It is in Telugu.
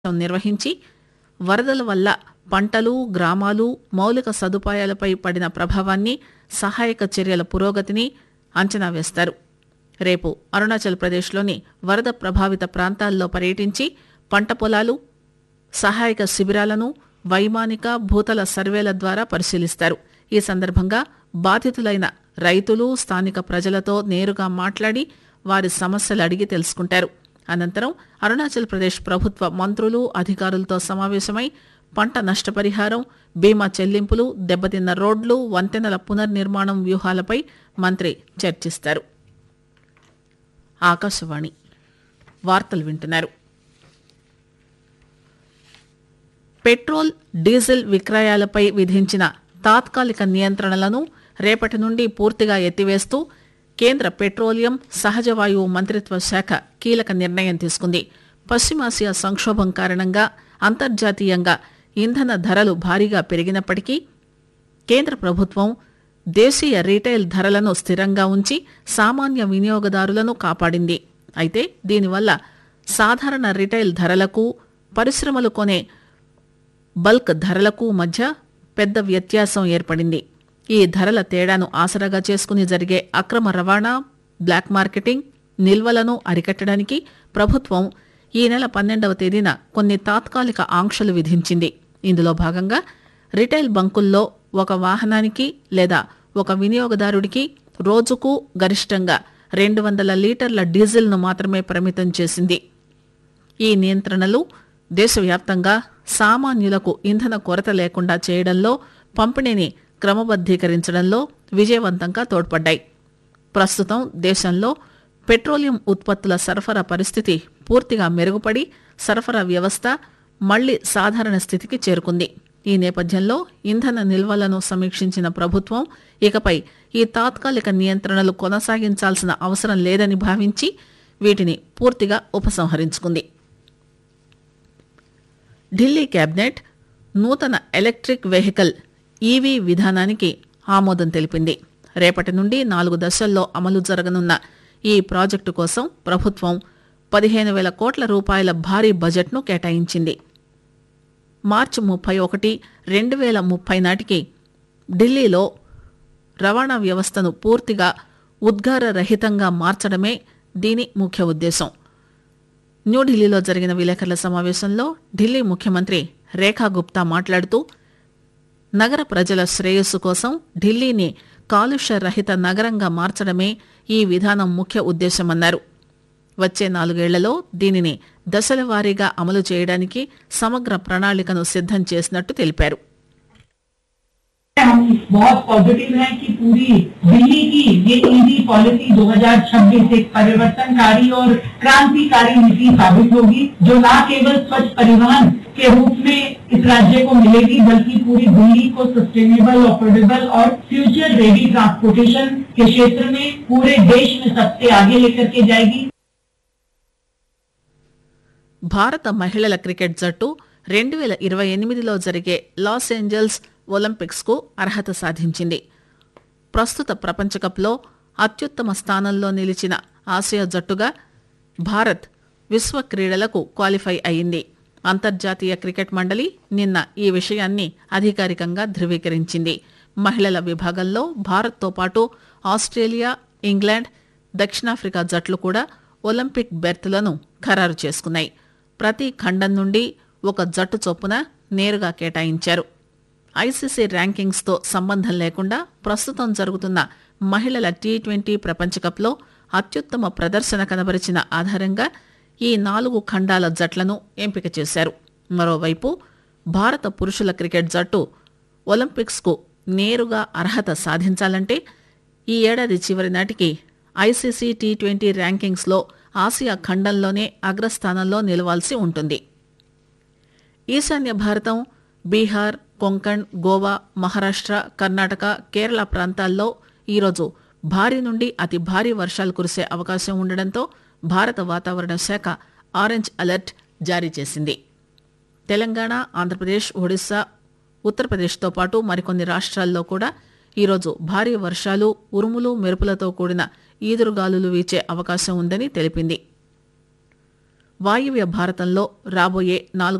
నిర్వహించి వరదల వల్ల పంటలు గ్రామాలు మౌలిక సదుపాయాలపై పడిన ప్రభావాన్ని సహాయక చర్యల పురోగతిని అంచనా వేస్తారు రేపు అరుణాచల్ ప్రదేశ్లోని వరద ప్రభావిత ప్రాంతాల్లో పర్యటించి పంట పొలాలు సహాయక శిబిరాలను వైమానిక భూతల సర్వేల ద్వారా పరిశీలిస్తారు ఈ సందర్భంగా బాధితులైన రైతులు స్థానిక ప్రజలతో నేరుగా మాట్లాడి వారి సమస్యలు అడిగి తెలుసుకుంటారు అనంతరం అరుణాచల్ ప్రదేశ్ ప్రభుత్వ మంత్రులు అధికారులతో సమావేశమై పంట నష్టపరిహారం బీమా చెల్లింపులు దెబ్బతిన్న రోడ్లు వంతెనల పునర్నిర్మాణం వ్యూహాలపై మంత్రి చర్చిస్తారు ఆకాశవాణి వార్తలు వింటున్నారు పెట్రోల్ డీజిల్ విక్రయాలపై విధించిన తాత్కాలిక నియంత్రణలను రేపటి నుండి పూర్తిగా ఎత్తివేస్తూ కేంద్ర పెట్రోలియం సహజ వాయువు మంత్రిత్వ శాఖ కీలక నిర్ణయం తీసుకుంది పశ్చిమాసియా సంక్షోభం కారణంగా అంతర్జాతీయంగా ఇంధన ధరలు భారీగా పెరిగినప్పటికీ కేంద్ర ప్రభుత్వం దేశీయ రీటైల్ ధరలను స్థిరంగా ఉంచి సామాన్య వినియోగదారులను కాపాడింది అయితే దీనివల్ల సాధారణ రీటైల్ ధరలకు పరిశ్రమలు కొనే బల్క్ ధరలకు మధ్య పెద్ద వ్యత్యాసం ఏర్పడింది ఈ ధరల తేడాను ఆసరాగా చేసుకుని జరిగే అక్రమ రవాణా బ్లాక్ మార్కెటింగ్ నిల్వలను అరికట్టడానికి ప్రభుత్వం ఈ నెల పన్నెండవ తేదీన కొన్ని తాత్కాలిక ఆంక్షలు విధించింది ఇందులో భాగంగా రిటైల్ బంకుల్లో ఒక వాహనానికి లేదా ఒక వినియోగదారుడికి రోజుకు గరిష్టంగా రెండు వందల లీటర్ల డీజిల్ను మాత్రమే పరిమితం చేసింది ఈ నియంత్రణలు దేశవ్యాప్తంగా సామాన్యులకు ఇంధన కొరత లేకుండా చేయడంలో పంపిణీని క్రమబద్దీకరించడంలో విజయవంతంగా తోడ్పడ్డాయి ప్రస్తుతం దేశంలో పెట్రోలియం ఉత్పత్తుల సరఫరా పరిస్థితి పూర్తిగా మెరుగుపడి సరఫరా వ్యవస్థ మళ్లీ సాధారణ స్థితికి చేరుకుంది ఈ నేపథ్యంలో ఇంధన నిల్వలను సమీక్షించిన ప్రభుత్వం ఇకపై ఈ తాత్కాలిక నియంత్రణలు కొనసాగించాల్సిన అవసరం లేదని భావించి వీటిని పూర్తిగా ఉపసంహరించుకుంది ఢిల్లీ కేబినెట్ నూతన ఎలక్ట్రిక్ వెహికల్ ఈవీ విధానానికి ఆమోదం తెలిపింది రేపటి నుండి నాలుగు దశల్లో అమలు జరగనున్న ఈ ప్రాజెక్టు కోసం ప్రభుత్వం పదిహేను వేల కోట్ల రూపాయల భారీ బడ్జెట్ను కేటాయించింది మార్చి ముప్పై ఒకటి రెండు వేల ముప్పై నాటికి ఢిల్లీలో రవాణా వ్యవస్థను పూర్తిగా ఉద్గార రహితంగా మార్చడమే దీని ముఖ్య ఉద్దేశం న్యూఢిల్లీలో జరిగిన విలేకరుల సమావేశంలో ఢిల్లీ ముఖ్యమంత్రి రేఖా గుప్తా మాట్లాడుతూ నగర ప్రజల శ్రేయస్సు కోసం ఢిల్లీని కాలుష్య రహిత నగరంగా మార్చడమే ఈ విధానం ముఖ్య ఉద్దేశమన్నారు వచ్చే నాలుగేళ్లలో దీనిని దశల వారీగా అమలు చేయడానికి సమగ్ర ప్రణాళికను సిద్ధం చేసినట్టు తెలిపారు हम बहुत पॉजिटिव हैं कि पूरी दिल्ली की ये ईवी पॉलिसी 2026 एक परिवर्तनकारी और क्रांतिकारी नीति साबित होगी जो न केवल स्वच्छ परिवहन के रूप में इस राज्य को मिलेगी बल्कि पूरी दिल्ली को सस्टेनेबल अफोर्डेबल और फ्यूचर रेडी ट्रांसपोर्टेशन के क्षेत्र में पूरे देश में सबसे आगे लेकर के जाएगी భారత మహిళల క్రికెట్ జట్టు రెండు వేల ఇరవై ఎనిమిదిలో జరిగే లాస్ ఏంజల్స్ ఒలింపిక్స్ కు అర్హత సాధించింది ప్రస్తుత ప్రపంచకప్లో అత్యుత్తమ స్థానంలో నిలిచిన ఆసియా జట్టుగా భారత్ విశ్వ క్రీడలకు క్వాలిఫై అయింది అంతర్జాతీయ క్రికెట్ మండలి నిన్న ఈ విషయాన్ని అధికారికంగా ధృవీకరించింది మహిళల విభాగంలో భారత్తో పాటు ఆస్ట్రేలియా ఇంగ్లాండ్ దక్షిణాఫ్రికా జట్లు కూడా ఒలింపిక్ బెర్త్లను ఖరారు చేసుకున్నాయి ప్రతి ఖండం నుండి ఒక జట్టు చొప్పున నేరుగా కేటాయించారు ఐసీసీ ర్యాంకింగ్స్తో సంబంధం లేకుండా ప్రస్తుతం జరుగుతున్న మహిళల టీ ట్వంటీ ప్రపంచకప్లో అత్యుత్తమ ప్రదర్శన కనబరిచిన ఆధారంగా ఈ నాలుగు ఖండాల జట్లను ఎంపిక చేశారు మరోవైపు భారత పురుషుల క్రికెట్ జట్టు ఒలింపిక్స్కు నేరుగా అర్హత సాధించాలంటే ఈ ఏడాది చివరి నాటికి ఐసీసీ టీ ట్వంటీ ర్యాంకింగ్స్లో ఆసియా ఖండంలోనే అగ్రస్థానంలో నిలవాల్సి ఉంటుంది ఈశాన్య భారతం బీహార్ కొంకణ్ గోవా మహారాష్ట్ర కర్ణాటక కేరళ ప్రాంతాల్లో ఈరోజు భారీ నుండి అతి భారీ వర్షాలు కురిసే అవకాశం ఉండడంతో భారత వాతావరణ శాఖ ఆరెంజ్ అలర్ట్ జారీ చేసింది తెలంగాణ ఆంధ్రప్రదేశ్ ఒడిశా ఉత్తరప్రదేశ్తో పాటు మరికొన్ని రాష్ట్రాల్లో కూడా ఈరోజు భారీ వర్షాలు ఉరుములు మెరుపులతో కూడిన ఈదురుగాలులు వీచే అవకాశం ఉందని తెలిపింది వాయువ్య భారతంలో రాబోయే నాలుగు